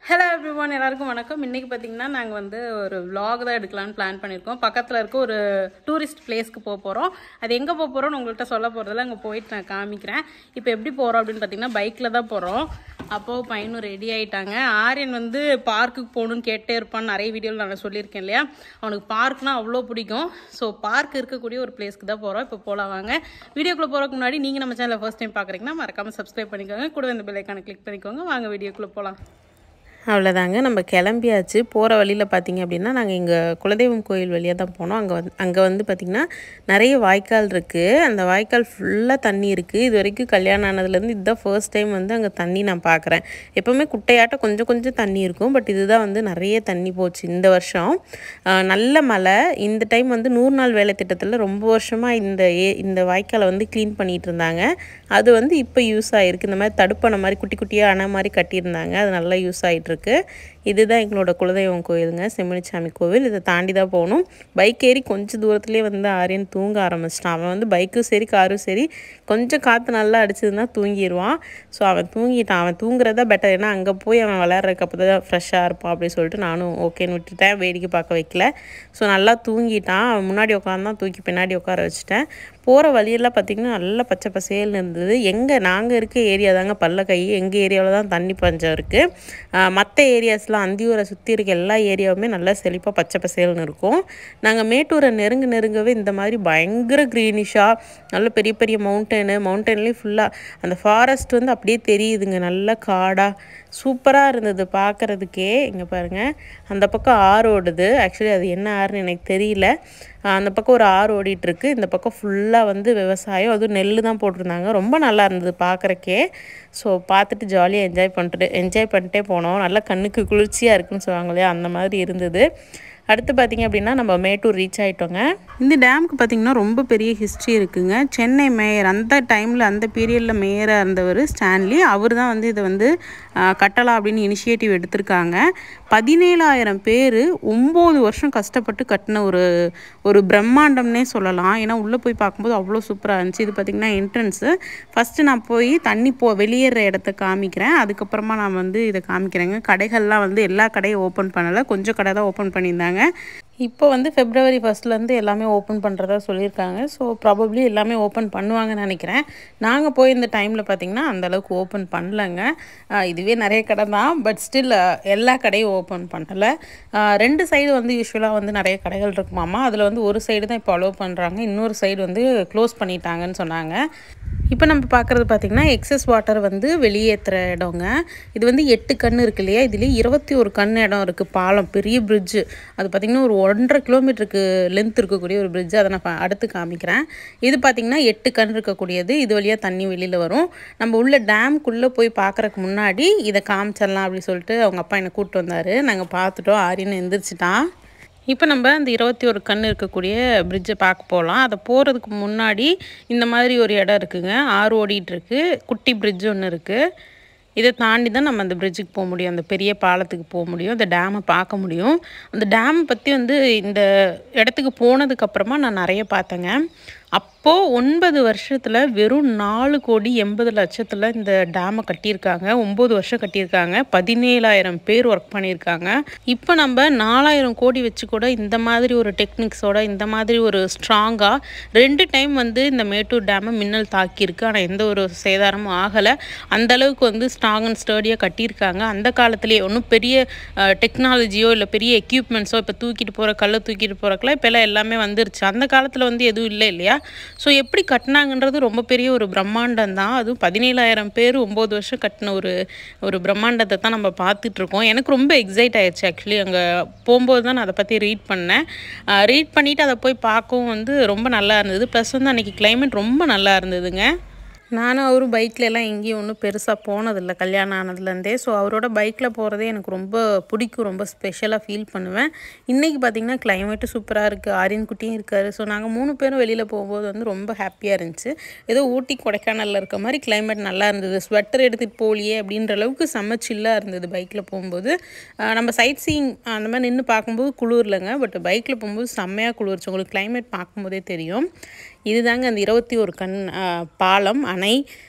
Hello everyone எல்லாருக்கும் வணக்கம் இன்னைக்கு பார்த்தீங்கன்னா நாங்கள் வந்து ஒரு vlog தான் எடுக்கலாம்னு பிளான் பண்ணியிருக்கோம் பக்கத்தில் இருக்க ஒரு டூரிஸ்ட் பிளேஸ்க்கு போக போகிறோம் அது எங்கே போக போகிறோம்னு உங்கள்கிட்ட சொல்ல போகிறதில்ல அங்கே போயிட்டு நான் காமிக்கிறேன் இப்போ எப்படி போகிறோம் அப்படின்னு பார்த்தீங்கன்னா பைக்கில் தான் போகிறோம் அப்போது பையனும் ரெடி ஆயிட்டாங்க ஆரியன் வந்து பார்க்குக்கு போகணுன்னு கேட்டே இருப்பான்னு நிறைய வீடியோவில் நான் சொல்லியிருக்கேன் இல்லையா அவனுக்கு பார்க்னா அவ்வளோ பிடிக்கும் ஸோ பார்க் இருக்கக்கூடிய ஒரு பிளேஸ்க்கு தான் போகிறோம் இப்போ போகலாம் வாங்க வீடியோக்குள்ளே போகிறதுக்கு முன்னாடி நீங்கள் நம்ம சேனலை ஃபர்ஸ்ட் டைம் பார்க்குறீங்கன்னா மறக்காமல் சப்ஸ்கிரைப் பண்ணிக்கோங்க கூட இந்த பெல்லைக்கான கிளிக் பண்ணிக்கோங்க வாங்க வீடியோக்குள்ளே போகலாம் அவ்வளோதாங்க நம்ம கிளம்பியாச்சு போகிற வழியில் பார்த்தீங்க அப்படின்னா நாங்கள் இங்கே குலதெய்வம் கோயில் வழியாக தான் போனோம் அங்கே வந்து அங்கே வந்து பார்த்திங்கன்னா நிறைய வாய்க்கால் இருக்குது அந்த வாய்க்கால் ஃபுல்லாக தண்ணி இருக்குது இது வரைக்கும் கல்யாணம் ஆனதுலேருந்து இதுதான் ஃபர்ஸ்ட் டைம் வந்து அங்கே தண்ணி நான் பார்க்குறேன் எப்போவுமே குட்டையாட்டம் கொஞ்சம் கொஞ்சம் தண்ணி இருக்கும் பட் இதுதான் வந்து நிறைய தண்ணி போச்சு இந்த வருஷம் ஆஹ் நல்ல மழை இந்த டைம் வந்து நூறு நாள் வேலை திட்டத்தில் ரொம்ப வருஷமாக இந்த ஏ இந்த வாய்க்காலை வந்து க்ளீன் பண்ணிகிட்டு இருந்தாங்க அது வந்து இப்போ யூஸ் ஆகிருக்கு இந்த மாதிரி தடுப்பணை மாதிரி குட்டி குட்டியாக அணை மாதிரி கட்டியிருந்தாங்க அது நல்லா யூஸ் ஆகிட்டு இருக்கு இதுதான் எங்களோட குலதெய்வம் கோயிலுங்க செம்மணிச்சாமி கோவில் இதை தாண்டி தான் போகணும் பைக் ஏறி கொஞ்சம் தூரத்துலேயே வந்து ஆரியன் தூங்க ஆரம்பிச்சிட்டான் அவன் வந்து பைக்கும் சரி காரும் சரி கொஞ்சம் காற்று நல்லா அடிச்சதுன்னா தூங்கிடுவான் ஸோ அவன் தூங்கிட்டான் அவன் தூங்குறதா பெட்டர் ஏன்னா அங்கே போய் அவன் விளையாடுறதுக்கு அப்போ தான் ஃப்ரெஷ்ஷாக இருப்பான் அப்படின்னு சொல்லிட்டு நானும் ஓகேன்னு விட்டுட்டேன் வேடிக்கை பார்க்க வைக்கல ஸோ நல்லா தூங்கிட்டான் அவன் முன்னாடி உட்காந்தான் தூக்கி பின்னாடி உட்கார வச்சுட்டேன் போகிற வழியெல்லாம் பார்த்திங்கன்னா நல்லா பச்சை பசேல்னு இருந்தது எங்கே நாங்கள் இருக்க ஏரியா தாங்க பல்லக்கை எங்கள் ஏரியாவில் தான் தண்ணி பஞ்சம் இருக்குது மற்ற ஏரியாஸ்லாம் அந்தியூரை சுற்றி இருக்க எல்லா ஏரியாவுமே நல்லா செழிப்பாக பச்சை பசேல்னு இருக்கும் நாங்கள் மேட்டூரை நெருங்க நெருங்கவே இந்த மாதிரி பயங்கர க்ரீனிஷாக நல்ல பெரிய பெரிய மவுண்டனு மவுண்டன்லேயும் ஃபுல்லாக அந்த ஃபாரஸ்ட் வந்து அப்படியே தெரியுதுங்க நல்ல காடாக சூப்பராக இருந்தது பார்க்குறதுக்கே இங்கே பாருங்கள் அந்த பக்கம் ஆறு ஓடுது ஆக்சுவலி அது என்ன ஆறுன்னு எனக்கு தெரியல ஆஹ் அந்த பக்கம் ஒரு ஆறு ஓடிட்டுருக்கு இந்த பக்கம் ஃபுல்லாக வந்து விவசாயம் அதுவும் நெல் தான் போட்டிருந்தாங்க ரொம்ப நல்லா இருந்தது பார்க்குறக்கே ஸோ பார்த்துட்டு ஜாலியாக என்ஜாய் பண்ணிட்டு என்ஜாய் பண்ணிட்டே போனோம் நல்லா கண்ணுக்கு குளிர்ச்சியாக இருக்குன்னு சொல்லுவாங்க இல்லையா அந்த மாதிரி இருந்தது அடுத்து பார்த்திங்க அப்படின்னா நம்ம மேட்டூர் ரீச் ஆகிட்டோங்க இந்த டேமுக்கு பார்த்தீங்கன்னா ரொம்ப பெரிய ஹிஸ்ட்ரி இருக்குங்க சென்னை மேயர் அந்த டைமில் அந்த பீரியடில் மேயராக இருந்தவர் ஸ்டான்லி அவர் தான் வந்து இதை வந்து ஆஹ், கட்டலாம் அப்படின்னு இனிஷியேட்டிவ் எடுத்திருக்காங்க பதினேழாயிரம் பேர் ஒம்பது வருஷம் கஷ்டப்பட்டு கட்டின ஒரு ஒரு பிரம்மாண்டம்னே சொல்லலாம் ஏன்னா உள்ளே போய் பார்க்கும்போது அவ்வளோ சூப்பராக இருந்துச்சு இது பார்த்திங்கன்னா என்ட்ரன்ஸு ஃபஸ்ட்டு நான் போய் தண்ணி போ வெளியேற இடத்த காமிக்கிறேன் அதுக்கப்புறமா நான் வந்து இதை காமிக்கிறேங்க கடைகள்லாம் வந்து எல்லா கடையும் ஓப்பன் பண்ணலை கொஞ்சம் கடை தான் ஓப்பன் பண்ணியிருந்தாங்க இப்போ வந்து ஃபெப்ரவரி ஃபஸ்ட்லேருந்து எல்லாமே ஓப்பன் பண்ணுறதா சொல்லியிருக்காங்க ஸோ ப்ராபப்ளி எல்லாமே ஓப்பன் பண்ணுவாங்கன்னு நினைக்கிறேன் நாங்கள் போய் இந்த டைமில் பார்த்திங்கன்னா அந்தளவுக்கு ஓப்பன் பண்ணலங்க ஆஹ் இதுவே நிறைய கடை தான் பட் ஸ்டில் எல்லா கடையும் ஓப்பன் பண்ணலை ரெண்டு சைடு வந்து யூஸ்வலாக வந்து நிறைய கடைகள் இருக்குமாமா அதில் வந்து ஒரு சைடு தான் இப்போ அலோவ் பண்ணுறாங்க இன்னொரு சைடு வந்து க்ளோஸ் பண்ணிட்டாங்கன்னு சொன்னாங்க இப்போ நம்ம பார்க்குறது பார்த்திங்கன்னா எக்ஸஸ் வாட்டர் வந்து வெளியேற்றுற இடங்க இது வந்து எட்டு கண் இருக்கு இல்லையா இதுலேயே இருபத்தி ஒரு கண் இடம் இருக்குது பாலம் பெரிய பிரிட்ஜு அது பார்த்திங்கன்னா ஒரு ஒன்றரை கிலோமீட்டருக்கு லென்த் இருக்கக்கூடிய ஒரு பிரிட்ஜ் அதை நான் பா- அடுத்து காமிக்கிறேன் இது பார்த்திங்கன்னா எட்டு கண் இருக்கக்கூடியது இது வழியாக தண்ணி வெளியில் வரும் நம்ம உள்ள டேம்குள்ளே போய் பார்க்குறக்கு முன்னாடி இதை காமிச்சிடலாம் அப்படின்னு சொல்லிட்டு அவங்க அப்பா என்னை கூப்பிட்டு வந்தார் நாங்கள் பார்த்துட்டோம் ஆரியன்னு எந்திரிச்சிட்டான் இப்போ நம்ம அந்த இருபத்தி ஒரு கண் இருக்கக்கூடிய பிரிட்ஜை பார்க்க போகலாம் அதை போகிறதுக்கு முன்னாடி இந்த மாதிரி ஒரு இடம் இருக்குங்க ஆறு ஓடிட்டு இருக்கு குட்டி பிரிட்ஜ் ஒன்று இருக்குது இதை தாண்டி தான் நம்ம அந்த பிரிட்ஜுக்கு போக முடியும் அந்த பெரிய பாலத்துக்கு போக முடியும் அந்த டேமை பார்க்க முடியும் அந்த டேம் பற்றி வந்து இந்த இடத்துக்கு போனதுக்கப்புறமா நான் நிறைய பார்த்தேங்க அப்போது ஒன்பது வருஷத்தில் வெறும் நாலு கோடி எண்பது லட்சத்தில் இந்த டேமை கட்டியிருக்காங்க ஒம்பது வருஷம் கட்டியிருக்காங்க பதினேழாயிரம் பேர் ஒர்க் பண்ணியிருக்காங்க இப்போ நம்ம நாலாயிரம் கோடி வச்சு கூட இந்த மாதிரி ஒரு டெக்னிக்ஸோட இந்த மாதிரி ஒரு ஸ்ட்ராங்காக ரெண்டு டைம் வந்து இந்த மேட்டூர் டேமை மின்னல் தாக்கியிருக்கு ஆனால் எந்த ஒரு சேதாரமும் ஆகலை அந்த அளவுக்கு வந்து ஸ்ட்ராங் அண்ட் ஸ்டர்டியாக கட்டியிருக்காங்க அந்த காலத்திலேயே ஒன்றும் பெரிய டெக்னாலஜியோ இல்லை பெரிய எக்யூப்மெண்ட்ஸோ இப்போ தூக்கிட்டு போகிற கல்லை தூக்கிட்டு போகிறக்கெல்லாம் இப்போல்லாம் எல்லாமே வந்துருச்சு அந்த காலத்தில் வந்து எதுவும் இல்லை இல்லையா ஸோ எப்படி கட்டினாங்கன்றது ரொம்ப பெரிய ஒரு பிரம்மாண்டம் தான் அதுவும் பதினேழாயிரம் பேர் ஒம்பது வருஷம் கட்டின ஒரு ஒரு பிரம்மாண்டத்தை தான் நம்ம பார்த்துட்டு இருக்கோம் எனக்கு ரொம்ப எக்ஸைட் ஆயிடுச்சு ஆக்சுவலி அங்கே போகும்போது தான் நான் அதை பற்றி ரீட் பண்ணேன் ரீட் பண்ணிவிட்டு அதை போய் பார்க்கவும் வந்து ரொம்ப நல்லா இருந்தது ப்ளஸ் வந்து அன்றைக்கி climate ரொம்ப நல்லா இருந்ததுங்க நானும் அவரும் பைக்கில் எல்லாம் எங்கேயும் ஒன்றும் பெருசாக போனதில்லை கல்யாணம் ஆனதுலேருந்தே ஸோ அவரோட பைக்கில் போகிறதே எனக்கு ரொம்ப பிடிக்கும் ரொம்ப ஸ்பெஷலாக ஃபீல் பண்ணுவேன் இன்றைக்கி பார்த்திங்கன்னா கிளைமேட்டு சூப்பராக இருக்குது ஆரியன் குட்டியும் இருக்கார் ஸோ நாங்கள் மூணு பேரும் வெளியில் போகும்போது வந்து ரொம்ப ஹாப்பியாக இருந்துச்சு ஏதோ ஊட்டி கொடைக்கானலில் இருக்க மாதிரி கிளைமேட் நல்லா இருந்தது ஸ்வெட்டர் எடுத்துகிட்டு போகலையே அப்படின்ற அளவுக்கு செம்ம சில்லாக இருந்தது பைக்கில் போகும்போது ஆஹ் நம்ம சைட் சீயிங் அந்த மாதிரி நின்று பார்க்கும்போது குளிர்லங்க பட் பைக்கில் போகும்போது செம்மையாக குளிர்ச்சு உங்களுக்கு கிளைமேட் பார்க்கும்போதே தெரியும் இதுதாங்க அந்த இருபத்தி ஒரு கண் ஆ, பாலம் அணை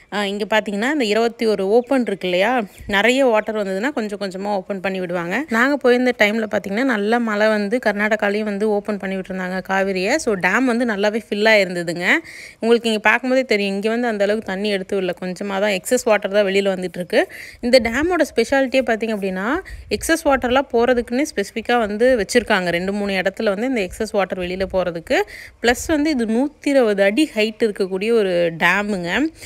இங்கே பார்த்தீங்கன்னா இந்த இருபத்தி ஒரு ஓப்பன் இருக்கு இல்லையா நிறைய வாட்டர் வந்ததுன்னா கொஞ்சம் கொஞ்சமாக ஓப்பன் பண்ணி விடுவாங்க நாங்கள் போயிருந்த டைமில் பார்த்தீங்கன்னா நல்ல மழை வந்து கர்நாடகாலையும் வந்து ஓப்பன் பண்ணி விட்டுருந்தாங்க காவிரியை ஸோ டேம் வந்து நல்லாவே ஃபில்லாக இருந்ததுங்க உங்களுக்கு இங்கே பார்க்கும்போதே தெரியும் இங்கே வந்து அந்த அளவுக்கு தண்ணி எடுத்து இல்லை கொஞ்சமாக தான் எக்ஸஸ் வாட்டர் தான் வெளியில் வந்துட்டு இருக்கு இந்த டேமோட ஸ்பெஷாலிட்டியே பார்த்தீங்க அப்படின்னா எக்ஸஸ் வாட்டர்லாம் போகிறதுக்குன்னே ஸ்பெசிஃபிக்காக வந்து வச்சுருக்காங்க ரெண்டு மூணு இடத்துல வந்து இந்த எக்ஸஸ் வாட்டர் வெளியில் போகிறதுக்கு ப்ளஸ் வந்து இது நூற்றி இருபது அடி ஹைட் இருக்கக்கூடிய ஒரு டேமுங்க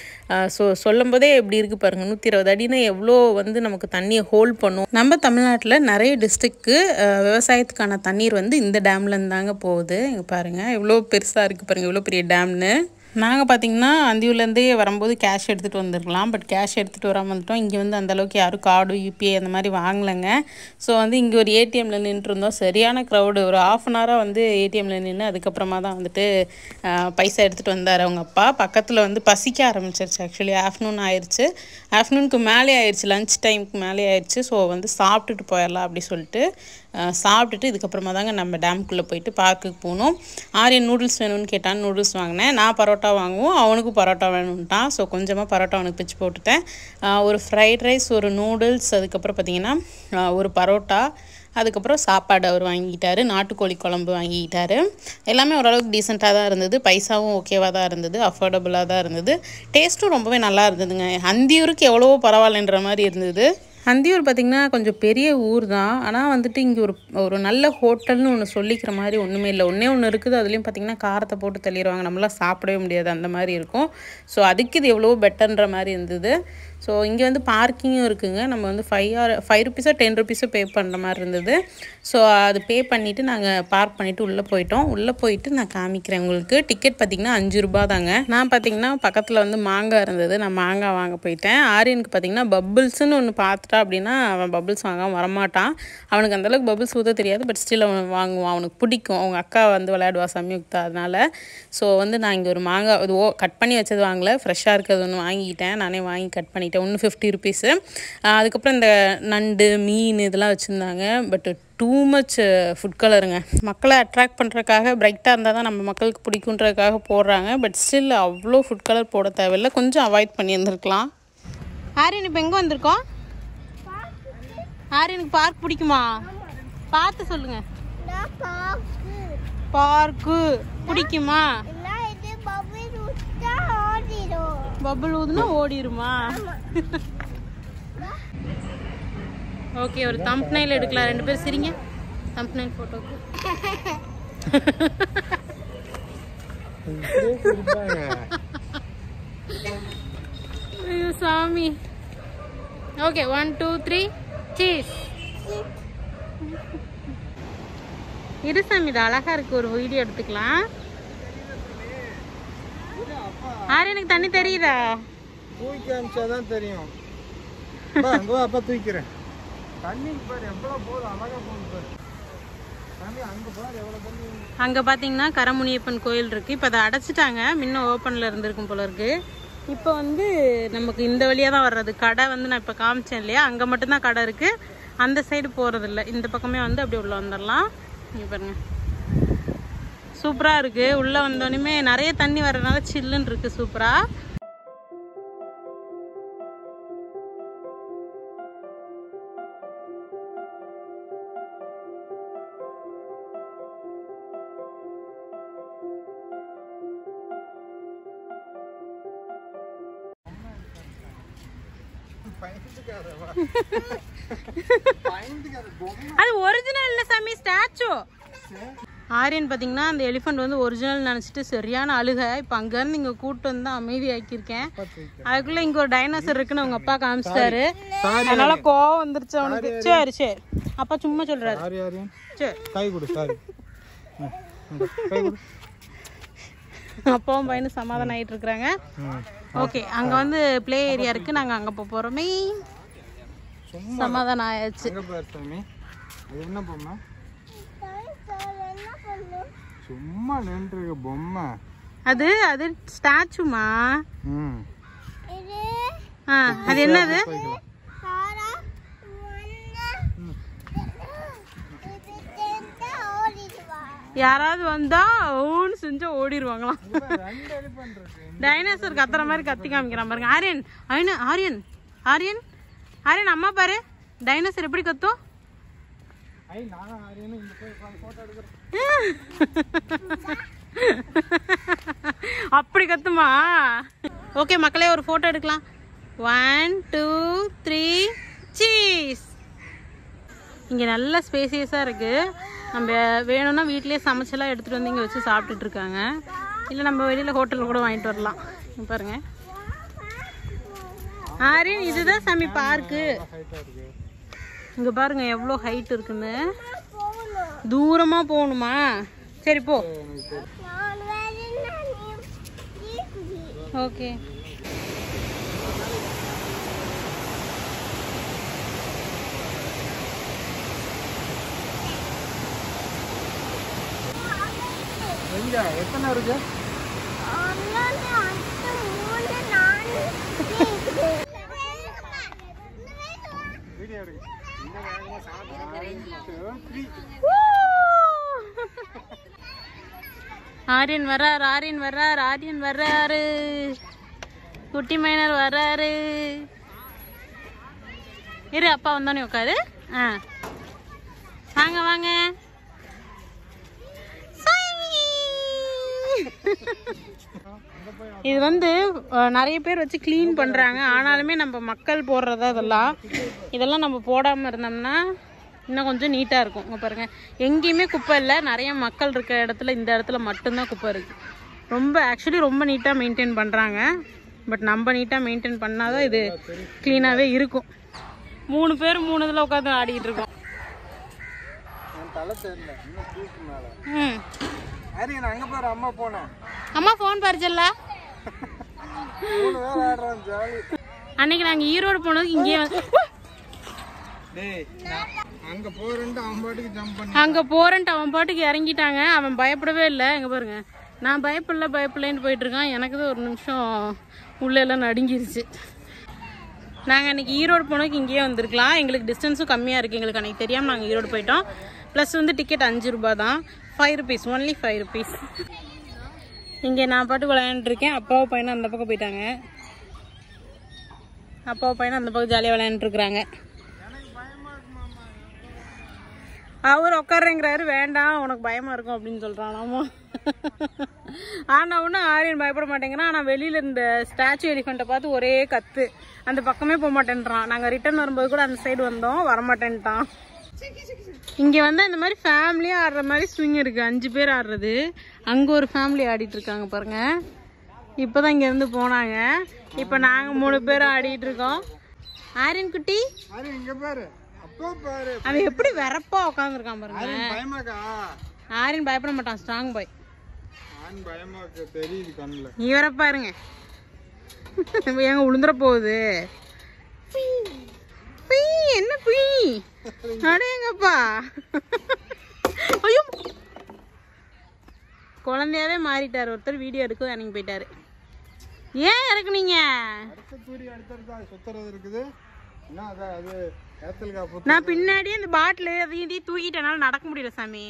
ஸோ சொல்லும் போதே எப்படி இருக்குது பாருங்கள் நூற்றி இருபது அடினா எவ்வளோ வந்து நமக்கு தண்ணியை ஹோல்ட் பண்ணும் நம்ம தமிழ்நாட்டில் நிறைய டிஸ்ட்ரிக்க்கு விவசாயத்துக்கான தண்ணீர் வந்து இந்த டேம்லேருந்து தாங்க போகுது இங்கே பாருங்கள் எவ்வளோ பெருசாக இருக்குது பாருங்கள் எவ்வளோ பெரிய டேம்னு நாங்கள் பார்த்தீங்கன்னா அந்தியூர்லேருந்தே வரும்போது கேஷ் எடுத்துகிட்டு வந்திருக்கலாம் பட் கேஷ் எடுத்துகிட்டு வராமல் வந்துட்டோம் இங்கே வந்து அந்தளவுக்கு யாரும் கார்டு யூபிஐ அந்த மாதிரி வாங்கலைங்க ஸோ வந்து இங்கே ஒரு ஏடிஎம்மில் நின்றுருந்தோம் சரியான க்ரௌடு ஒரு ஆஃப் அன் ஹவராக வந்து ஏடிஎம்மில் நின்று அதுக்கப்புறமா தான் வந்துட்டு ஆஹ், பைசா எடுத்துகிட்டு வந்தார் அவங்க அப்பா பக்கத்தில் வந்து பசிக்க ஆரம்பிச்சிருச்சு ஆக்சுவலி ஆஃப்டர்நூன் ஆயிடுச்சு ஆஃப்டர்நூனுக்கு மேலே ஆயிடுச்சு லஞ்ச் டைமுக்கு மேலே ஆயிடுச்சு ஸோ வந்து சாப்பிட்டுட்டு போயிடலாம் அப்படி சொல்லிட்டு ஆஹ், சாப்பிட்டுட்டு இதுக்கப்புறமா தாங்க நம்ம டேம்குள்ளே போயிட்டு பார்க்குக்கு போகணும் ஆரியன் நூடுல்ஸ் வேணும்னு கேட்டான் நூடுல்ஸ் வாங்கினேன் நான் பரோட்டா வாங்குவோம் அவனுக்கும் பரோட்டா வேணும்ட்டான் ஸோ கொஞ்சமாக பரோட்டா அவனுக்கு பிச்சு போட்டுட்டேன் ஆஹ், ஒரு ஃப்ரைட் ரைஸ் ஒரு நூடுல்ஸ் அதுக்கப்புறம் பார்த்தீங்கன்னா ஆஹ், ஒரு பரோட்டா அதுக்கப்புறம் சாப்பாடு அவர் வாங்கிட்டாரு நாட்டுக்கோழி குழம்பு வாங்கிக்கிட்டாரு எல்லாமே ஓரளவுக்கு டீசெண்டாக தான் இருந்தது பைசாவும் ஓகேவாக தான் இருந்தது அஃபோர்டபுளாக தான் இருந்தது டேஸ்ட்டும் ரொம்பவே நல்லா இருந்ததுங்க அந்தியூருக்கு எவ்வளவோ பரவாயில்லன்ற மாதிரி இருந்தது அந்தியூர் பார்த்திங்கன்னா கொஞ்சம் பெரிய ஊர் தான் ஆனால் வந்துட்டு இங்கே ஒரு ஒரு நல்ல ஹோட்டல்னு ஒன்று சொல்லிக்கிற மாதிரி ஒன்றுமே இல்லை ஒன்றே ஒன்று இருக்குது அதுலேயும் பார்த்திங்கன்னா காரத்தை போட்டு தள்ளிடுவாங்க நம்மளாம் சாப்பிடவே முடியாது அந்த மாதிரி இருக்கும் ஸோ அதுக்கு இது எவ்வளவோ பெட்டர்ன்ற மாதிரி இருந்தது ஸோ இங்கே வந்து பார்க்கிங்கும் இருக்குங்க நம்ம வந்து ஃபைவ் ஆர் ஃபைவ் ருபீஸோ டென் ருபீஸோ பே பண்ணுற மாதிரி இருந்தது ஸோ அது பே பண்ணிவிட்டு நாங்கள் பார்க் பண்ணிவிட்டு உள்ளே போயிட்டோம் உள்ளே போயிட்டு நான் காமிக்கிறேன் உங்களுக்கு டிக்கெட் பார்த்திங்கன்னா அஞ்சு ரூபா தாங்க நான் பார்த்திங்கன்னா பக்கத்தில் வந்து மாங்காய் இருந்தது நான் மாங்காய் வாங்க போயிட்டேன் ஆரியனுக்கு பார்த்திங்கன்னா பப்புள்ஸ்னு ஒன்று பார்த்துட்டா அப்படின்னா அவன் பப்புள்ஸ் வாங்காம வரமாட்டான் அவனுக்கு அந்தளவுக்கு பப்புள்ஸ் ஊற்ற தெரியாது பட் ஸ்டில் அவன் வாங்குவான் அவனுக்கு பிடிக்கும் அவங்க அக்கா வந்து விளையாடுவா சம்யுக்தா அதனால ஸோ வந்து நான் இங்கே ஒரு மாங்காய் இது ஓ கட் பண்ணி வச்சது வாங்கல ஃப்ரெஷ்ஷாக இருக்கிறது ஒன்று வாங்கிக்கிட்டேன் நானே வாங்கி கட் பண்ணிட்டேன் ஒன்று ஃபிஃப்டி ருபீஸு அதுக்கப்புறம் இந்த நண்டு மீன் இதெல்லாம் வச்சுருந்தாங்க பட் டூ மச் ஃபுட் கலருங்க மக்களை அட்ராக்ட் பண்ணுறதுக்காக பிரைட்டாக இருந்தால் தான் நம்ம மக்களுக்கு பிடிக்குன்றதுக்காக போடுறாங்க பட் ஸ்டில் அவ்வளோ ஃபுட் கலர் போட தேவையில்லை கொஞ்சம் அவாய்ட் பண்ணியிருந்துருக்கலாம் ஆரியன் இப்போ எங்கே வந்திருக்கோம் ஆரியனுக்கு பார்க் பிடிக்குமா பார்த்து சொல்லுங்க நான் பாக்கு பார்க்கு பிடிக்குமா நான் இது பப்பி ரூட்டா ஓடிடும் பபுள் ஊதுனா ஓடிருமா ஓகே ஒரு தம்ப்னைல் எடுக்கலாம் ரெண்டு பேரும் சிரிங்க தம்ப்னைல் ஃபோட்டோக்கு ஐயோ சாமி okay one two three cheese இரு சாமி இது அழகா இருக்கு ஒரு வீடியோ எடுத்துக்கலாம் ஆறு எனக்கு தண்ணி தெரியுதா தூக்கி அமிச்சாதான் தெரியும் அப்பா, அங்க வா, அப்பா தூக்கிறேன் தண்ணி பாரு எவ்வளவு போதும் அழகா போகுது பாரு தண்ணி அங்க பாரு எவ்வளவு தண்ணி அங்கே பார்த்தீங்கன்னா கரமுனியப்பன் கோயில் இருக்குது இப்போ அதை அடைச்சிட்டாங்க முன்ன ஓப்பனில் இருந்திருக்கும் போல இருக்கு இப்போ வந்து நமக்கு இந்த வழியாக தான் வர்றது கடை வந்து நான் இப்போ காமிச்சேன் இல்லையா அங்கே மட்டும்தான் கடை இருக்குது அந்த சைடு போகிறது இல்லை இந்த பக்கமே வந்து அப்படியே உள்ளே வந்துடலாம் இங்கே பாருங்க சூப்பராக இருக்குது உள்ளே வந்தோடனே நிறைய தண்ணி வர்றதுனால சில்லுன்னு இருக்குது சூப்பராக பயந்துக்காத பொம்மை அது ஒரிஜினல் இல்லை சாமி ஸ்டாச்சு ஆரியன் பார்த்தீங்கன்னா அந்த எலிஃபண்ட் வந்து ஒரிஜினல் நினச்சிட்டு சரியான அழுகை இப்போ அங்கேருந்து இங்கே கூட்டு வந்து அமைதியாக்கியிருக்கேன் அதுக்குள்ளே இங்கே ஒரு டைனோசர் இருக்குன்னு அவங்க அப்பா காமிச்சிட்டாரு அதனால கோவம் வந்துருச்சு அவனுக்கு சரி சரி அப்பா சும்மா சொல்கிறாரு யார் யாரு சரி கை கொடு சாரி கை கொடு அப்பாவும் பையனும் சமாதானம் ஆகிட்டு இருக்கிறாங்க ம். ஓகே அங்கே வந்து ப்ளே ஏரியா இருக்குது நாங்கள் அங்கே போக போகிறோமே சமாதானம் ஆயாச்சு எங்க பாரு சாமி அது என்ன பொம்மை என்ன பண்ணும் சும்மா நின்றுருக்க பொம்மை அது அது ஸ்டாச்சுமா ம் இது ஆ அது என்னது போய்க்கலாம் சாரா ஒன்று இது சேர்ந்தா ஓடிடுவா யாராவது வந்தா ஓன்னு செஞ்சா ஓடிடுவாங்களாம் இங்க பாரு, ரெண்டு எலிபென்ட் இருக்கு டைனோசர் கத்துற மாதிரி கத்தி காமிக்கிறான் பாருங்க ஆரியன் ஆரியன் ஆரியன் ஆரியன் ஆரியன் அம்மா பாரு டைனோசர் எப்படி கத்தும் ஐ நானும் ஆரியனும் இங்க போய் உட்காந்து போட்டோ எடுக்கிறேன் அப்படி கத்துமா ஓகே மக்களே ஒரு ஃபோட்டோ எடுக்கலாம் ஒன் டூ த்ரீ சீஸ் இங்கே நல்ல ஸ்பேசியஸாக இருக்குது நம்ம வேணும்னா வீட்டிலேயே சமைச்செல்லாம் எடுத்துகிட்டு வந்து இங்கே வச்சு சாப்பிட்டுட்டு இருக்காங்க இல்லை நம்ம வெளியில் ஹோட்டலில் கூட வாங்கிட்டு வரலாம் இங்க பாருங்க ஆரியன் இதுதான் சாமி பார்க்கு ஹைட்டா இருக்கு இங்கே பாருங்க எவ்வளோ ஹைட் இருக்குன்னு போகணும் தூரமாக போகணுமா சரி போ எனக்கு தெரியும் நான் வேற என்ன ஓகே எங்க எத்தனை இருக்கு ஒன்று அஞ்சு மூணு நாலு வீடியோ எடுக்கு இந்த வேகமா சாப்பிட்டு த்ரீ ஆரியன் வர்றார் ஆரியன் வர்றார் ஆரியன் வர்றாரு குட்டி மைனர் வர்றாரு இரு அப்பா வந்தோடனே உட்காரு ஆ வாங்க வாங்க இது வந்து அஹ், நிறைய பேர் வச்சு க்ளீன் பண்ணுறாங்க ஆனாலுமே நம்ம மக்கள் போடுறதா இதெல்லாம் இதெல்லாம் நம்ம போடாமல் இருந்தோம்னா இன்னும் கொஞ்சம் நீட்டாக இருக்கும் இங்க பாருங்க எங்கேயுமே குப்பை இல்லை நிறைய மக்கள் இருக்க இடத்துல இந்த இடத்துல மட்டும்தான் குப்பை இருக்குது ரொம்ப ஆக்சுவலி ரொம்ப நீட்டாக மெயின்டைன் பண்ணுறாங்க பட் நம்ம நீட்டாக மெயின்டைன் பண்ணாதான் இது க்ளீனாகவே இருக்கும் மூணு பேர் மூணு இதில் உட்காந்து ஆடிக்கிட்டு இருக்கோம் என் தலை தெரியல இன்னும் தூக்கு மேல ம் ஆரியன் அங்க பாரு அம்மா போனேன் அம்மா ஃபோன் பறிச்சல்ல மூணு பேர் ஆடுறான் ஜாலி அன்னைக்கு நாங்கள் ஈரோடு போனதுக்கு இங்கேயே வந்து டேய் நான் அங்க போறேன்ட்டு அவன் பாட்டுக்கு ஜம்ப் பண்ணி அங்கே போகிறேன்ட்டு அவன் பாட்டுக்கு இறங்கிட்டாங்க அவன் பயப்படவே இல்லை இங்கே பாருங்க நான் பயப்படல பயப்படலன்னு போயிட்டு இருக்கான் எனக்கு தான் ஒரு நிமிஷம் உள்ள எல்லாம் நடுங்கிருச்சு நாங்கள் அன்றைக்கி ஈரோடு போனதுக்கு இங்கேயே வந்திருக்கலாம் எங்களுக்கு டிஸ்டன்ஸும் கம்மியாக இருக்குது எங்களுக்கு அன்றைக்கி தெரியாமல் நாங்கள் ஈரோடு போயிட்டோம் ப்ளஸ் வந்து டிக்கெட் அஞ்சு ரூபா தான் five rupees only five rupees இங்கே நான் பாட்டு விளையாண்டுருக்கேன் அப்பாவும் பையனும் அந்த பக்கம் போயிட்டாங்க அப்பாவும் பையனும் அந்த பக்கம் ஜாலியாக விளையாண்டுருக்குறாங்க அவர் உட்காருங்கிறாரு வேண்டாம் உனக்கு பயமா இருக்கும் அப்படின்னு சொல்றானாமா ஆனா ஒண்ணு ஆரியன் பயப்பட மாட்டேங்கிறான் ஆனா வெளியில இந்த ஸ்டாச்சு எலிஃபெண்ட்டை பார்த்து ஒரே கத்து அந்த பக்கமே போக மாட்டேன்றான் நாங்க ரிட்டர்ன் வரும்போது கூட அந்த சைடு வந்தோம் வரமாட்டேன்ட்டான் இங்க வந்து இந்த மாதிரி ஃபேமிலியா ஆடுற மாதிரி ஸ்விங் இருக்கு அஞ்சு பேர் ஆடுறது அங்க ஒரு ஃபேமிலி ஆடிட்டு இருக்காங்க பாருங்க இப்பதான் இங்க இருந்து போனாங்க இப்ப நாங்க மூணு பேரும் ஆடிட்டு இருக்கோம் ஆரியன் குட்டி ஆரியன் இங்க பாரு அப்பா பாரு அவன் எப்படி வெறப்பா உட்காந்துருக்கான் பாருங்க ஆரியன் பயமாக்கா ஆரியன் பயப்பட மாட்டான் ஸ்ட்ராங் பாய் ஆன் பயமாக்க தெரியுது கண்ணுல இவரை பாருங்க எங்க உளுந்துற போகுது புய், என்ன புய் அடேங்கப்பா ஐயோ குழந்தையாவே மாறிட்டார் ஒருத்தர் வீடியோ எடுக்க இறங்கி போயிட்டாரு ஏன் இறக்குனீங்க அடுத்த தூரி அடுத்தடுத்தா சுத்துறது இருக்குது என்ன அதான் அது ஏத்தல்கா புத்து நான் பின்னாடியே இந்த பாட்டில் அதையும் இதையும் தூக்கிட்டனால நடக்க முடியல சாமி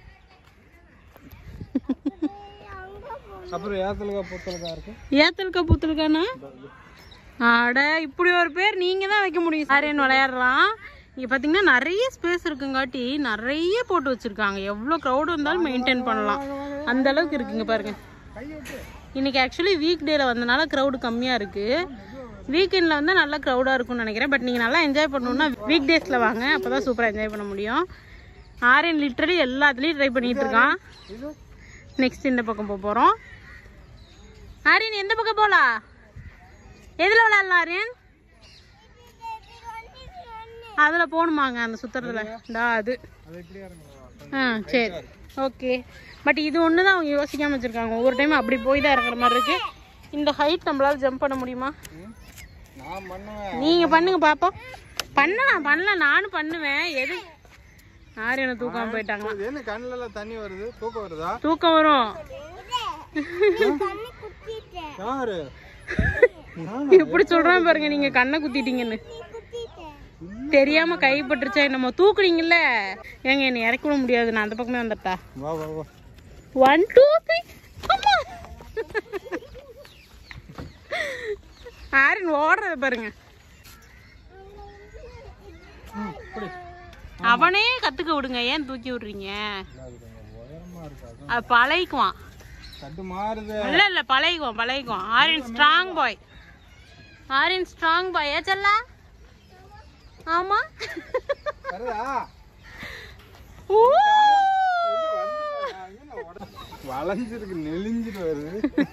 அப்புறம் ஏத்தல்கா புத்தலுக்கா இருக்கு ஏத்தல்கா பூத்தலுக்கானா அட இப்படி ஒரு பேர் நீங்க தான் வைக்க முடியும் ஆரியன் விளையாடுறான் இங்க பாத்தீங்கன்னா நிறைய ஸ்பேஸ் இருக்குங்காட்டி நிறைய போட்டு வச்சிருக்காங்க எவ்வளவு க்ரௌட் வந்தாலும் மெயின்டைன் பண்ணலாம் அந்த அளவுக்கு இருக்குங்க பாருங்க இன்னைக்கு ஆக்சுவலி வீக் டேல வந்தனால க்ரௌடு கம்மியா இருக்கு வீக்கெண்டில் வந்து நல்லா க்ரௌடாக இருக்கும்னு நினைக்கிறேன் பட் நீங்கள் நல்லா என்ஜாய் பண்ணணும்னா வீக் டேஸில் வாங்க அப்போ தான் சூப்பராக என்ஜாய் பண்ண முடியும் ஆரியன் லிட்ரலி எல்லாத்துலேயும் ட்ரை பண்ணிட்டு இருக்கான் நெக்ஸ்ட் இந்த பக்கம் போக போகிறோம் ஆரியன் எந்த பக்கம் போகலாம் எதில் விளையாடலாம் ஆரியன் அதில் போகணுமாங்க அந்த சுற்றுறதுல டா அது அது இப்படியா இருங்க ஆ சரி ஓகே பட் இது ஒன்று தான் அவங்க யோசிக்காமல் வச்சுருக்காங்க ஒவ்வொரு டைம் அப்படி போய் தான் இறங்குற மாதிரி இருக்கு இந்த ஹைட் நம்மளால ஜம்ப் பண்ண முடியுமா நான் பண்ணுவேன் நீங்கள் பண்ணுங்க பாப்போம் பண்ணலாம் பண்ணலாம் நானும் பண்ணுவேன் எது ஆரியனை தூக்காம போயிட்டாங்களா இது என்ன கண்ணுல எல்லாம் தண்ணி வருது தூக்கம் வருதா தூக்கம் வரும் கண்ணு குத்திட்டேன் யாரு எப்படி சொல்றான் பாருங்க நீங்க கண்ணை குத்திட்டீங்கன்னு நீ குத்திட்டேன் தெரியாம கைப்பட்டுருச்சா என்னமோ தூக்குறீங்கல்ல ஏங்க என்னை இறக்கி விட முடியாது நான் அந்த பக்கமே வந்துட்டா வா வா வா ஒன் டூ த்ரீ ஆரின் ஓடுறத பாருங்க அவனே கத்துக்க விடுங்க ஏன் தூக்கி விடுறீங்க அது கொஞ்சம் உயரமா இருக்காது அது பழகிக்குவான் தட்டு மாறுது இல்ல இல்ல பழகிக்குவான் பழகிக்குவான் ஆரின் ஸ்ட்ராங் பாய் ஆரின் ஸ்ட்ராங் பாய் ஏ செல்லா ஆமா வருதா ஊ! வளைஞ்சிருக்கு நெளிஞ்சிட்டு வருது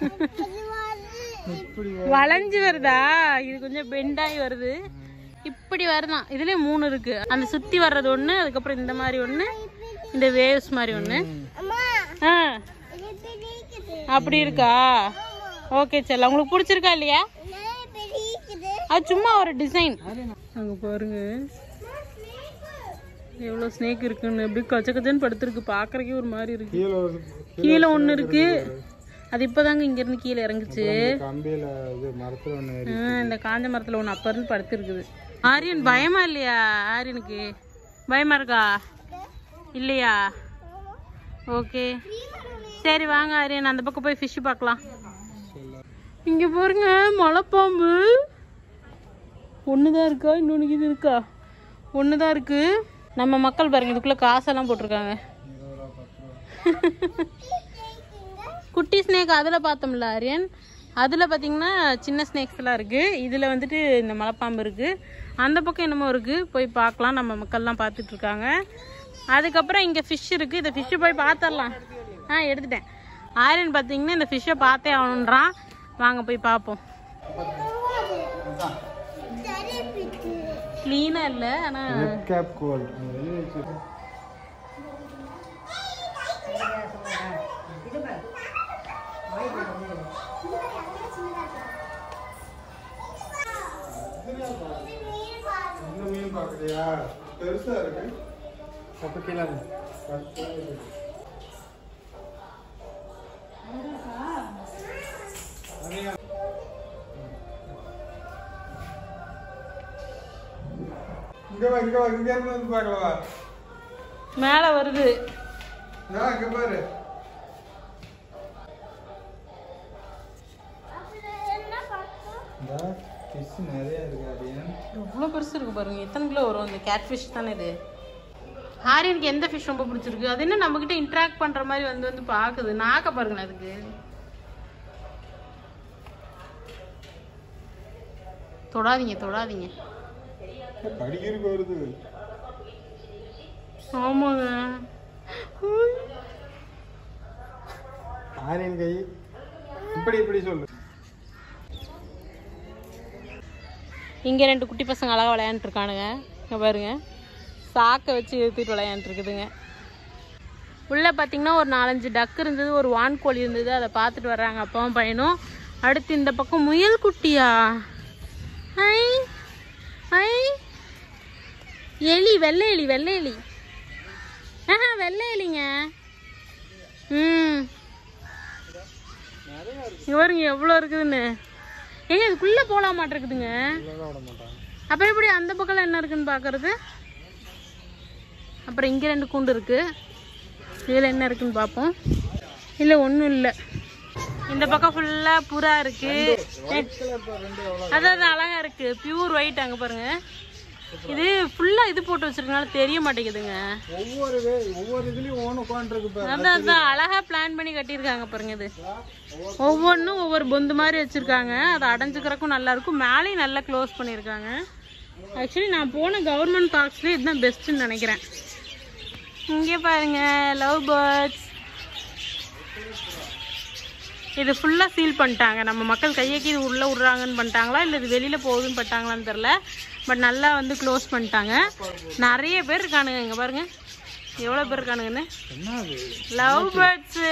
இப்படி வளைஞ்சு வருதா இது கொஞ்சம் பெண்டாகி வருது இப்படி வருதான் இதுலயே மூணு இருக்கு அந்த சுத்தி வர்றது ஒண்ணு அதுக்கப்புறம் இந்த மாதிரி ஒண்ணு இந்த வேவ்ஸ் மாதிரி ஒண்ணு அம்மா ஆ இது பெரியக்குது அப்படி இருக்கா ஓகே செல்ல உங்களுக்கு பிடிச்சிருக்கா இல்லையா நிறைய பெரியக்குது அது சும்மா ஒரு டிசைன் அங்க பாருங்க எவ்வளோ ஸ்னேக் இருக்குன்னு எப்படி கச்ச கச்சன்னு படுத்துருக்கு பார்க்கறக்கே ஒரு மாதிரி இருக்கு கீழே ஒரு கீழே ஒன்று இருக்கு அது இப்போதாங்க இங்கேருந்து கீழே இறங்குச்சு கம்பியில இது மரத்துல ஒண்ணு ஏறி ஆ, இந்த காஞ்ச மரத்தில் ஒன்று அப்போ இருந்து படுத்து இருக்குது ஆரியன் பயமா இல்லையா ஆரியனுக்கு பயமா இருக்கா இல்லையா ஓகே சரி வாங்க ஆரியன் அந்த பக்கம் போய் ஃபிஷ் பார்க்கலாம் இங்கே பாருங்க மலைப்பாம்பு ஒன்று தான் இருக்கா இன்னொன்று இது இருக்கா ஒன்று தான் இருக்கு நம்ம மக்கள் பாருங்க இதுக்குள்ளே காசெல்லாம் போட்டிருக்காங்க குட்டி ஸ்னேக் அதில் பார்த்தோம்ல ஆரியன் அதில் பார்த்தீங்கன்னா சின்ன ஸ்னேக்ஸ் எல்லாம் இருக்குது இதில் வந்துட்டு இந்த மலைப்பாம்பு இருக்குது அந்த பக்கம் என்னமோ இருக்குது போய் பார்க்கலாம் நம்ம மக்கள்லாம் பார்த்துட்டு இருக்காங்க அதுக்கப்புறம் இங்கே ஃபிஷ் இருக்குது இந்த ஃபிஷ்ஷை போய் பார்த்துடலாம் ஆ எடுத்துட்டேன் ஆரியன் பார்த்தீங்கன்னா இந்த ஃபிஷ்ஷை பார்த்தே ஆகணுன்றான் வாங்க போய் பார்ப்போம் சரி பிடிக்குது க்ளீனாக இல்லை ஆனால் ரெட் கேப் கோல் வெளியே வச்சு இந்த மீன் பார்க்குறியா பெருசா இருக்கு அப்ப கீழே இங்க வா இங்க வா இங்க இருந்து வந்து பார்க்கலவா மேலே வருது நான் இங்க பாரு அப்புறம் என்ன பார்த்தோம் இந்த ஃபிஷ் நிறைய இருக்கு அப்படியே எவ்வளோ பெருசு இருக்கு பாருங்க எத்தனை கிலோ வரும் இந்த கேட் ஃபிஷ் தானே இது ஆரியனுக்கு எந்த ஃபிஷ் ரொம்ப பிடிச்சிருக்கு அது என்ன நம்மக்கிட்ட இன்ட்ராக்ட் பண்ணுற மாதிரி வந்து வந்து பார்க்குது நாக்க பாருங்களேன் அதுக்கு தொடாதீங்க தொடாதீங்க கடிக்கிறதுக்கு வருது ஆமாங்க ஆரியன் கை இப்படி இப்படி சொல்லு இங்கே ரெண்டு குட்டி பசங்க அழகாக விளையாண்டுருக்கானுங்க இங்கே பாருங்க சாக்கை வச்சு இழுத்துட்டு விளையாண்டுருக்குதுங்க உள்ளே பார்த்தீங்கன்னா ஒரு நாலஞ்சு டக்கு இருந்தது ஒரு வான்கோழி இருந்தது அதை பார்த்துட்டு வர்றாங்க அப்பாவும் பையனும் அடுத்து இந்த பக்கம் முயல் குட்டியா ஐ ஐ எலி வெள்ளை எலி வெள்ளை எலி ஆஹா வெள்ளை எலிங்க ம் இங்க பாருங்க எவ்வளோ இருக்குதுன்னு ஏங்க இதுக்குள்ளே போகலாம் மாட்டிருக்குதுங்க உள்ளதான் விட மாட்டான் அப்புறம் எப்படி அந்த பக்கம்லாம் என்ன இருக்குன்னு பார்க்கறது அப்புறம் இங்கே ரெண்டு கூண்டு இருக்கு இதில் என்ன இருக்குன்னு பார்ப்போம் இல்லை ஒன்றும் இல்லை இந்த பக்கம் ஃபுல்லாக புறா இருக்கு அதான் அழகா இருக்கு பியூர் ஒயிட் அங்கே பாருங்க இது ஃபுல்லாக இது போட்டு வச்சிருக்கனால தெரிய மாட்டேங்குதுங்க ஒவ்வொரு வே ஒவ்வொரு இதுலயும் ஓன் உட்காந்துருக்கு பாரு அதான் அதான் அழகா பிளான் பண்ணி கட்டியிருக்காங்க பாருங்க இது ஒவ்வொன்றும் ஒவ்வொரு பொந்து மாதிரி வச்சிருக்காங்க அது அடைஞ்சுக்கிறக்கும் நல்லா இருக்கும் மேலேயும் நல்லா க்ளோஸ் பண்ணியிருக்காங்க ஆக்சுவலி நான் போன கவர்மெண்ட் பார்க்ஸ்லேயே இதுதான் பெஸ்ட்டுன்னு நினைக்கிறேன் இங்கே பாருங்க லவ் பேர்ட்ஸ் இது ஃபுல்லாக சீல் பண்ணிட்டாங்க நம்ம மக்கள் கையக்கி இது உள்ளே விட்றாங்கன்னு பண்ணிட்டாங்களா இல்லை இது வெளியில் போகுதுன்னு பண்ணிட்டாங்களான்னு தெரில பட் நல்லா வந்து க்ளோஸ் பண்ணிட்டாங்க நிறைய பேர் இருக்கானுங்க இங்கே பாருங்க எவ்வளோ பேர் இருக்கானுங்கன்னு என்ன அது லவ் பேர்ட்ஸு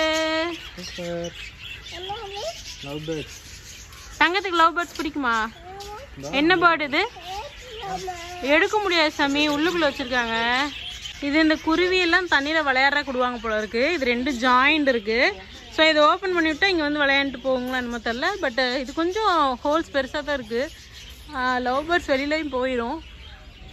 லவ் பேர்ட்ஸ் தங்கத்துக்கு லவ் பேர்ட்ஸ் பிடிக்குமா என்ன பேர்டு இது எடுக்க முடியாது சாமி உள்ளுக்குள்ளே வச்சுருக்காங்க இது இந்த குருவி எல்லாம் தண்ணியில் விளையாடுற கொடுவாங்க போல இருக்கு இது ரெண்டு ஜாயிண்ட் இருக்கு ஸோ இதை ஓப்பன் பண்ணி விட்டா இங்கே வந்து விளையாண்டுட்டு போகுங்களா என்னமோ தெரில பட் இது கொஞ்சம் ஹோல்ஸ் பெருசாக தான் இருக்குது லவ் பேர்ட்ஸ் வெளியிலையும் போயிடும்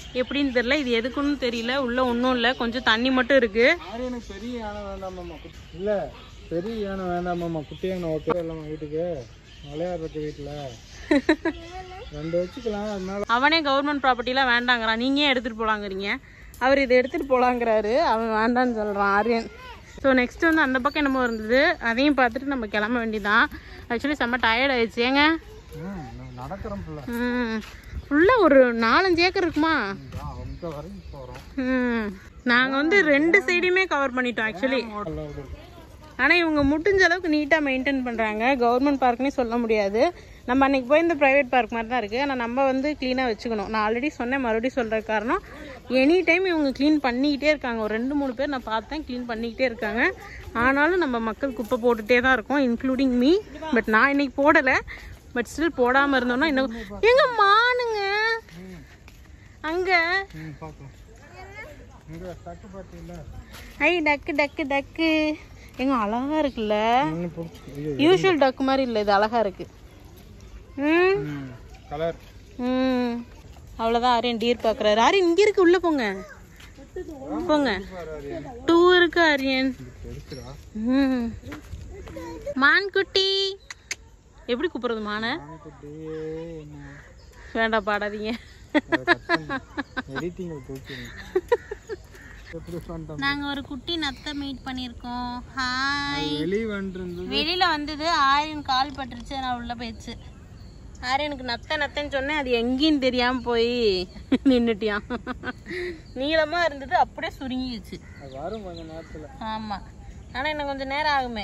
எப்படின்னு தெரியல இது எதுக்குன்னு தெரியல உள்ள ஒன்றும் இல்லை கொஞ்சம் தண்ணி மட்டும் இருக்கு ஆரியனுக்கு பெரிய யானை வேண்டாமாம்மா குட்டி- இல்ல பெரிய யானை வேண்டாமாம்மா குட்டி யானை ஓகே இல்லம்மா வீட்டுக்கு விளையாடுறதுக்கு வீட்டுல ரெண்டு வச்சுக்கலாம் அதனால அவனே கவர்மெண்ட் ப்ராப்பர்ட்டிலாம் வேண்டாங்கிறான் நீங்க ஏன் எடுத்துட்டு போலாங்கிறீங்க அவர் இதை எடுத்துட்டு போலாங்கிறாரு அவன் வேண்டான்னு சொல்றான் ஆரியன் ஸோ நெக்ஸ்ட் வந்து அந்த பக்கம் என்னமோ இருந்தது அதையும் பார்த்துட்டு நம்ம கிளம்ப வேண்டியதான் ஆக்சுவலி செம்ம டயர்ட் ஆயிடுச்சு ஏங்க ம், நான் நடக்கிறேன் பிள்ளை ம் ஃபுல்லாக ஒரு நாலஞ்சு ஏக்கர் இருக்குமா அங்க வரைக்கும் போறோம் ம் நாங்கள் வந்து ரெண்டு சைடையுமே கவர் பண்ணிட்டோம் ஆக்சுவலி நல்லா விடு. ஆனால் இவங்க முடிஞ்ச அளவுக்கு நீட்டாக மெயின்டைன் பண்ணுறாங்க கவர்மெண்ட் பார்க்னே சொல்ல முடியாது நம்ம அன்னைக்கு போய் இந்த ப்ரைவேட் பார்க் மாதிரி தான் இருக்குது ஆனால் நம்ம வந்து க்ளீனாக வச்சுக்கணும் நான் ஆல்ரெடி சொன்னேன் மறுபடியும் சொல்கிற காரணம் எனி டைம் இவங்க க்ளீன் பண்ணிக்கிட்டே இருக்காங்க ஒரு ரெண்டு மூணு பேர் நான் பார்த்தேன் க்ளீன் பண்ணிக்கிட்டே இருக்காங்க ஆனாலும் நம்ம மக்கள் குப்பை போட்டுகிட்டே தான் இருக்கோம் இன்க்ளூடிங் மீ பட் நான் இன்னைக்கு போடலை பட் ஸ்டில் போடாமல் இருந்தோம்னா இன்னும் எங்க மானுங்க அங்கே ம் பார்க்கலாம் இங்க தட்டு பாத்தீங்களா ஐ டக்கு டக்கு டக்கு எங்க அழகா இருக்குல்ல இன்னும் பிடிச்சி இது யூஷுவல் டக்கு மாதிரி இல்லை இது அழகா இருக்கு ம் ம் கலர் ம் அவ்வளோதான் ஆரியன் டீர் பார்க்குறாரு ஆரியன் இங்கே இருக்கு உள்ள போங்க போங்க டூ இருக்கு ஆரியன் எடுத்துடா ம் மான் குட்டி எப்படி கூப்பிடுறது மானை குட்டி என்ன வேண்டாம் பாடாதீங்க எடிட்டிங் தூக்கி எப்படி பண்ணிட்டோம் நாங்க ஒரு குட்டி நத்தை மீட் பண்ணியிருக்கோம் ஹாய் வெளியே வந்துருந்து வெளியில வந்தது ஆரியன் கால் பட்டுருச்சு நான் உள்ள போயிடுச்சு ஆரியனுக்கு நத்த நத்தன்னு சொன்னேன் அது எங்கேயும் தெரியாம போய் நின்னுட்டியான் நீளமா இருந்தது அப்படியே சுருங்கிடுச்சு அது வரும் கொஞ்ச நேரத்துல ஆமா ஆனா இன்னும் கொஞ்சம் நேரம் ஆகுமே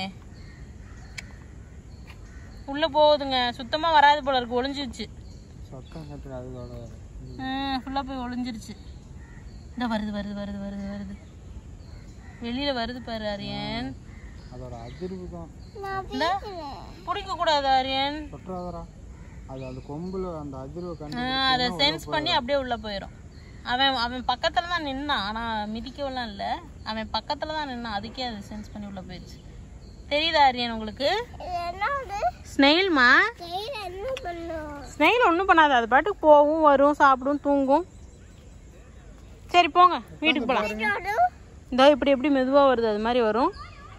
உள்ள போகுதுங்க சுத்தமா வராது போல இருக்கு ஒளிஞ்சிருச்சு சத்தம் கட்டுற அதோட வரும் ம் ஃபுல்லா போய் ஒளிஞ்சிருச்சு இந்த வருது வருது வருது வருது வருது வெளியில வருது பாரு ஆரியன் அதோட அதிர்வு தான் இந்த பிடிக்க கூடாது ஆரியன் தொற்றாதரா அது அந்த கொம்புல அந்த அதிர்வை கண்டு ஆஹ் அதை சென்ஸ் பண்ணி அப்படியே உள்ள போயிடும் அவன் அவன் பக்கத்துல தான் நின்னான் ஆனா மிதிக்கவெல்லாம் இல்ல அவன் பக்கத்துல தான் நின்னான் அதுக்கே அது சென்ஸ் பண்ணி உள்ள போயிடுச்சு தெரியுதா ஆரியன் உங்களுக்கு என்னது ஸ்னெயில்மா கையில் என்ன பண்ணும் ஸ்னெயில் ஒன்றும் பண்ணாது அது பாட்டுக்கு போகும் வரும் சாப்பிடும் தூங்கும் சரி போங்க வீட்டுக்கு போகலாம் இதோ இப்படி எப்படி மெதுவாக வருது அது மாதிரி வரும்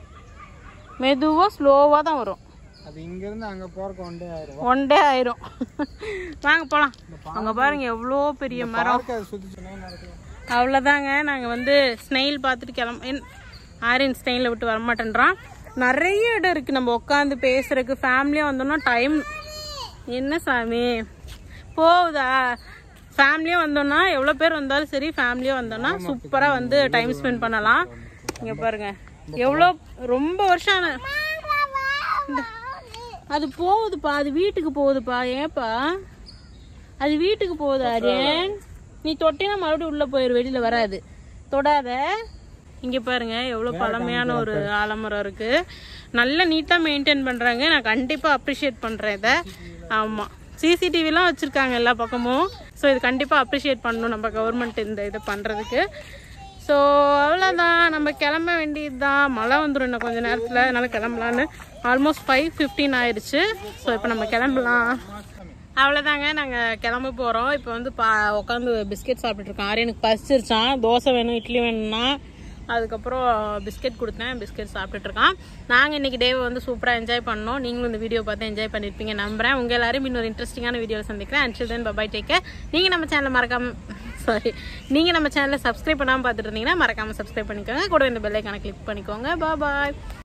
மெதுவாக ஸ்லோவாக தான் வரும் அது இங்க இருந்து அங்க போறக்கு ஒன்றே ஆயிரம் ஒன் டே ஆயிரும் வாங்க போகலாம் அங்கே பாருங்க எவ்வளோ பெரிய மரம் பார்க்க அது சுத்தி சொன்னா நடக்கும் அவ்வளோதாங்க நாங்கள் வந்து ஸ்னெயில் பார்த்துட்டு கிளம்ப என் ஆரியன் ஸ்னெயிலை விட்டு வரமாட்டேன்றான் நிறைய இடம் இருக்குது நம்ம உட்காந்து பேசுறதுக்கு ஃபேமிலியாக வந்தோம்னா டைம் என்ன சாமி போகுதா ஃபேமிலியாக வந்தோம்னா எவ்வளோ பேர் வந்தாலும் சரி ஃபேமிலியாக வந்தோம்னா சூப்பராக வந்து டைம் ஸ்பெண்ட் பண்ணலாம் இங்கே பாருங்க எவ்வளோ ரொம்ப வருஷம் ஆன இந்த- அது போகுதுப்பா அது வீட்டுக்கு போகுதுப்பா ஏப்பா அது வீட்டுக்கு போகுது ஆரியன் நீ தொட்டினா மறுபடியும் உள்ள போயிரு வெளியில வராது தொடாத இங்க பாருங்க எவ்வளவு பழமையான ஒரு ஆலமரம் இருக்கு நல்ல நீட்டா மெயின்டைன் பண்றாங்க நான் கண்டிப்பா அப்ரிஷியேட் பண்றேன் இதை ஆமா சிசிடிவிலாம் வச்சிருக்காங்க எல்லா பக்கமும் ஸோ இது கண்டிப்பா அப்ரிஷியேட் பண்ணணும் நம்ம கவர்மெண்ட் இந்த இதை பண்றதுக்கு ஸோ அவ்வளோதான் நம்ம கிளம்ப வேண்டியது தான் மழை வந்துடும் இன்னும் கொஞ்சம் நேரத்தில் அதனால கிளம்பலான்னு ஆல்மோஸ்ட் ஃபைவ் ஃபிஃப்டீன் ஆயிடுச்சு ஸோ இப்போ நம்ம கிளம்பலாம் அவ்வளோதாங்க நாங்கள் கிளம்ப போகிறோம் இப்போ வந்து பா உட்காந்து பிஸ்கெட் சாப்பிட்டுட்டு இருக்கோம் ஆரியனுக்கு பசிச்சிருச்சான் தோசை வேணும் இட்லி வேணும்னா அதுக்கப்புறம் பிஸ்கெட் கொடுத்தேன் பிஸ்கெட் சாப்பிட்டுட்டு இருக்கான் நாங்கள் இன்னைக்கு டேவை வந்து சூப்பராக என்ஜாய் பண்ணோம் நீங்களும் இந்த வீடியோ பார்த்து என்ஜாய் பண்ணியிருப்பீங்க நம்புறேன் உங்கள் எல்லாரும் இன்னொரு இன்ட்ரெஸ்டிங்கான வீடியோவில் சந்திக்கிறேன் அண்ட் தென் பபாய் டேக் நீங்கள் நம்ம சேனலை மறக்காம சாரி நீங்கள் நம்ம சேனலை சப்ஸ்கிரைப் பண்ணாமல் பார்த்துட்டு இருந்தீங்கன்னா மறக்காமல் சப்ஸ்கிரைப் பண்ணிக்கோங்க கூட இந்த பெல்லைக்கான கிளிக் பண்ணிக்கோங்க பாய்